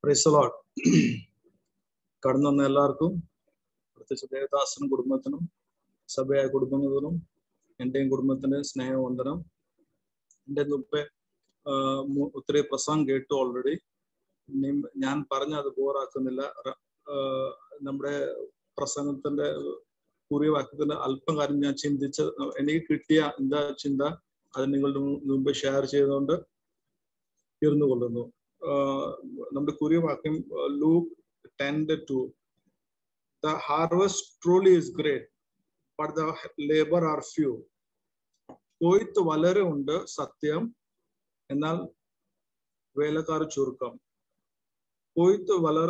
പ്രൈസലോട്ട് കടന്നു വന്ന എല്ലാവർക്കും പ്രത്യേകിച്ച് ദേവദാസനും കുടുംബത്തിനും സഭയായ കുടുംബത്തിനും എൻ്റെയും കുടുംബത്തിന്റെ സ്നേഹവന്ദനം എൻ്റെ മുമ്പേ ഒത്തിരി പ്രസംഗം കേട്ടു ഓൾറെഡി ഞാൻ പറഞ്ഞ അത് ബോറാക്കുന്നില്ല നമ്മുടെ പ്രസംഗത്തിന്റെ കുറിവാക്യത്തിന്റെ അല്പം കാര്യം ഞാൻ ചിന്തിച്ച എനിക്ക് കിട്ടിയ എന്താ ചിന്ത അത് നിങ്ങളുടെ മുമ്പ് ഷെയർ ചെയ്തുകൊണ്ട് ഇരുന്നു കൊള്ളുന്നു നമ്മുടെ കുറിവാക്യം Luke ten two the harvest truly is great but the labour are few കൊയ്ത്ത് വളരെ ഉണ്ട് സത്യം എന്നാൽ വേലക്കാർ ചുരുക്കം കൊയ്ത്ത് വളർ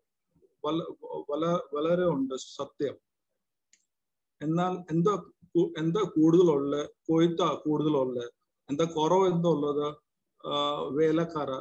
വളരെ ഉണ്ട് സത്യം എന്നാൽ എന്താ എന്താ കൂടുതലുള്ള കൊയ്ത്ത കൂടുതലുള്ള എന്താ കുറവ് എന്താ ഉള്ളത് വേലക്കാര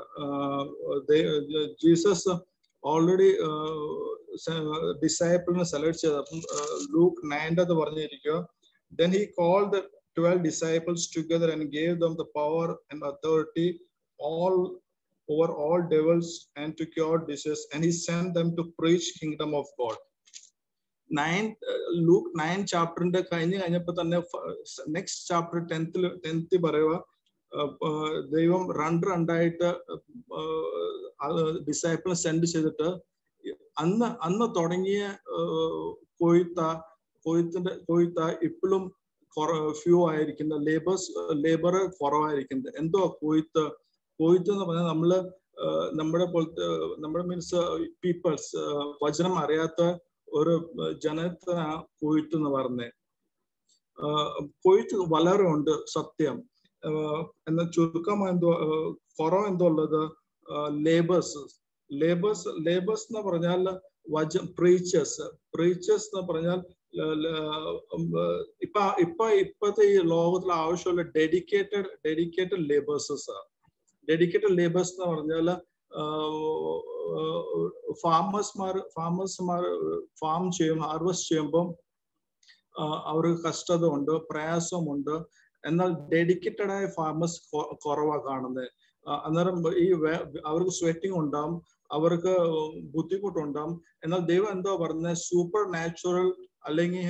ജീസസ് ഓൾറെഡി ഡിസൈപ്പിളിനെ സെലക്ട് ചെയ്ത് അപ്പം ലൂക്ക് നയൻ്റെ അത് പറഞ്ഞിരിക്കുക then he call the twelve disciples together and gave them the power and authority all over all devils and to cure disease and he sent them to preach kingdom of god nine Luke nine ചാപ്റ്ററിന്റെ കഴിഞ്ഞ് കഴിഞ്ഞപ്പോ തന്നെ next chapter ടെൻത്തിൽ ടെൻത്തിൽ പറയുക ദൈവം രണ്ട് രണ്ടായിട്ട് disciple send ചെയ്തിട്ട് അന്ന് അന്ന് തുടങ്ങിയ കൊയ്ത്ത കൊയ്ത്തിന്റെ കൊയ്ത്ത ഇപ്പോഴും ഫ്യൂ ആയിരിക്കുന്ന ലേബേഴ്സ് ലേബർ കുറവായിരിക്കുന്നത് എന്തോ കൊയ്ത്ത് കൊയ്ത്ത് എന്ന് പറഞ്ഞാൽ നമ്മള് നമ്മുടെ പോലത്തെ നമ്മുടെ മീൻസ് പീപ്പിൾസ് വചനം അറിയാത്ത ഒരു ജനത്തിനാ കൊയ്ത്ത് എന്ന് പറഞ്ഞേ കൊയ്ത്ത് വളരെ ഉണ്ട് സത്യം എന്നാൽ ചുരുക്കം എന്തോ കുറവ് എന്തോ ഉള്ളത് ലേബേഴ്സ് ലേബേഴ്സ് ലേബേഴ്സ് എന്ന് പറഞ്ഞാൽ വച പ്രീച്ചേഴ്സ് പ്രീച്ചേഴ്സ് എന്ന് പറഞ്ഞാൽ ഇപ്പൊ ഇപ്പൊ ഇപ്പോഴത്തെ ഈ ലോകത്തിൽ ആവശ്യമുള്ള dedicated dedicated labourers dedicated labours എന്ന് പറഞ്ഞാൽ ഫാമേഴ്സ്മാർ ഫാമേഴ്സ്മാർ ഫാം ചെയ്യും ഹാർവെസ്റ്റ് ചെയ്യുമ്പം അവർക്ക് കഷ്ടത ഉണ്ട് പ്രയാസമുണ്ട് എന്നാൽ ഡെഡിക്കേറ്റഡ് ആയ ഫാമേഴ്സ് കുറവാണ് കാണുന്നത് അന്നേരം ഈ അവർക്ക് സ്വെറ്റിംഗ് ഉണ്ടാവും അവർക്ക് ബുദ്ധിമുട്ടുണ്ടാവും എന്നാൽ ദൈവം എന്തോ പറഞ്ഞത് സൂപ്പർ നാച്ചുറൽ അല്ലെങ്കിൽ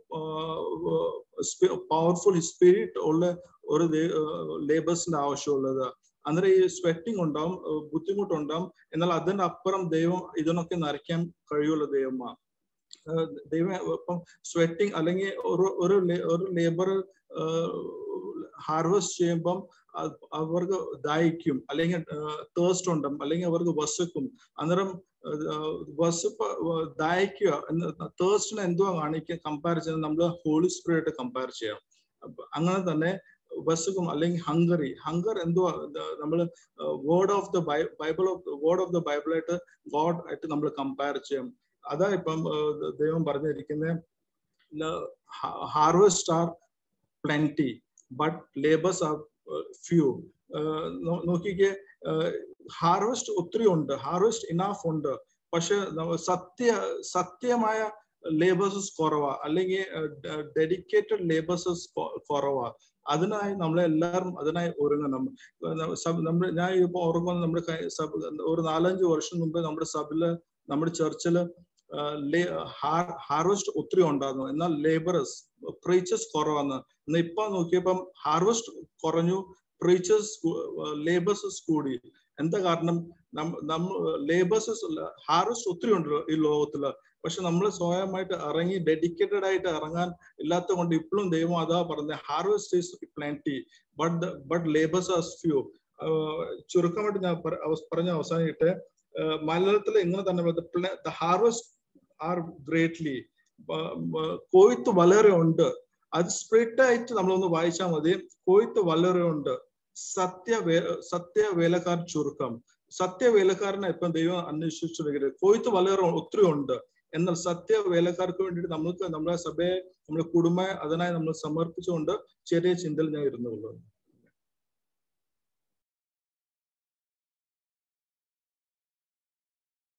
പവർഫുൾ സ്പിരിറ്റ് ഉള്ള ഒരു ലേബേഴ്സിന്റെ ആവശ്യമുള്ളത് അന്നേരം ഈ സ്വെറ്റിംഗ് ഉണ്ടാവും ബുദ്ധിമുട്ടുണ്ടാവും എന്നാൽ അതിന്റെ അപ്പുറം ദൈവം ഇതിനൊക്കെ നിറയ്ക്കാൻ കഴിയുള്ള ദൈവമാണ് ദൈവം ഇപ്പം സ്വെറ്റിംഗ് അല്ലെങ്കിൽ ഒരു ഒരു ഒരു ലേബർ ഹാർവെസ്റ്റ് ചെയ്യുമ്പം അവർക്ക് ദാഹിക്കും അല്ലെങ്കിൽ തേഴ്സ്റ്റ് ഉണ്ടാവും അല്ലെങ്കിൽ അവർക്ക് വസുക്കും അന്നേരം വസുപ്പ് ദാഹിക്കുക തേഴ്സ്റ്റിനെ എന്തുവാ കാണിക്കുക കമ്പയർ ചെയ്യുന്നത് നമ്മൾ ഹോളി സ്പിരിറ്റ് കമ്പയർ ചെയ്യാം അങ്ങനെ തന്നെ വസുക്കും അല്ലെങ്കിൽ ഹംഗറി ഹങ്കർ എന്തുവാ നമ്മൾ word of the Bible of word of the Bible ആയിട്ട് ഗോഡ് ആയിട്ട് നമ്മൾ കമ്പയർ ചെയ്യാം അതാ ഇപ്പം ദൈവം പറഞ്ഞിരിക്കുന്നത് harvest are plenty but labours are few നോക്കിക്കേ ഹാർവെസ്റ്റ് ഒത്തിരി ഉണ്ട് ഹാർവെസ്റ്റ് ഇനാഫ് ഉണ്ട് പക്ഷെ സത്യ സത്യമായ ലേബേഴ്സസ് കുറവാ അല്ലെങ്കിൽ ഡെഡിക്കേറ്റഡ് ലേബേഴ്സസ് കുറവാ അതിനായി നമ്മളെല്ലാവരും അതിനായി ഒരുങ്ങണം നമ്മൾ ഞാൻ ഇപ്പൊ ഓർക്കുന്നത് നമ്മുടെ ഒരു നാലഞ്ച് വർഷം മുമ്പ് നമ്മുടെ സഭയില് നമ്മുടെ ചർച്ചില് ഹാർവെസ്റ്റ് ഒത്തിരി ഉണ്ടായിരുന്നു എന്നാൽ ലേബറസ് പ്രീച്ചേഴ്സ് കുറവാണ് എന്നാൽ ഇപ്പൊ നോക്കിയപ്പം ഹാർവെസ്റ്റ് കുറഞ്ഞു പ്രീച്ചേഴ്സ് ലേബേഴ്സസ് കൂടി എന്താ കാരണം നമ്മ ലേബേഴ്സ് ഹാർവെസ്റ്റ് ഒത്തിരി ഉണ്ട് ഈ ലോകത്തില് പക്ഷെ നമ്മൾ സ്വയമായിട്ട് ഇറങ്ങി ഡെഡിക്കേറ്റഡ് ആയിട്ട് ഇറങ്ങാൻ ഇല്ലാത്ത കൊണ്ട് ഇപ്പോഴും ദൈവം അതാ പറഞ്ഞത് harvest is plenty but but labours as few ചുരുക്കമായിട്ട് ഞാൻ പറഞ്ഞ അവസാനിട്ട് മലയാളത്തിൽ ഇങ്ങനെ തന്നെ ദ ഹാർവെസ്റ്റ് ആർ ഗ്രേറ്റ്ലി കൊയ്ത്ത് വളരെ ഉണ്ട് അത് സ്പ്രിറ്റ് ആയിട്ട് നമ്മളൊന്ന് വായിച്ചാൽ മതി കൊയ്ത്ത് വളരെ ഉണ്ട് സത്യ സത്യ വേലക്കാർ ചുരുക്കം സത്യ വേലക്കാരനെ ഇപ്പം ദൈവം അന്വേഷിച്ചു കൊയ്ത്ത് വളരെ ഒത്തിരി ഉണ്ട് എന്നാൽ സത്യ വേലക്കാർക്ക് വേണ്ടിയിട്ട് നമുക്ക് നമ്മുടെ സഭയെ നമ്മുടെ കുടുംബം അതിനായി നമ്മൾ സമർപ്പിച്ചുകൊണ്ട് ചെറിയ ചിന്തയിൽ ഞാൻ ഇരുന്നുകൊള്ളുന്നു